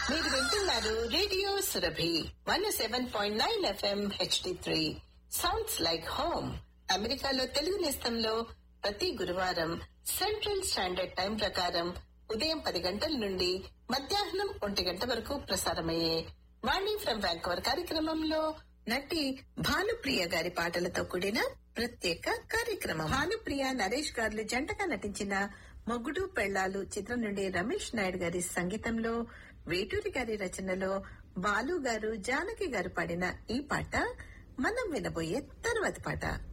మీరు వింటున్నారు radio Surabhi one seven point nine FM HD three sounds like home అమెరికాలో తెలుగు నేస్తంలో ప్రతి గురువారం సెంట్రల్ స్టాండర్డ్ టైం ప్రకారం ఉదయం పది గంటల నుండి మధ్యాహ్నం ఒంటి గంట వరకు ప్రసారమయ్యే వాణి ఫ్రమ్ వ్యాంకవర్ కార్యక్రమంలో నటి భానుప్రియ గారి పాటలతో కూడిన ప్రత్యేక కార్యక్రమం భానుప్రియ నరేష్ గారు జంటగా నటించిన మొగుడు పెళ్లాలు చిత్రం నుండి రమేష్ నాయుడు గారి సంగీతంలో వేటూరి గారి రచనలో బాలు గారు జానకి గారు పాడిన ఈ పాట మనం వినబోయే తర్వాతి పాట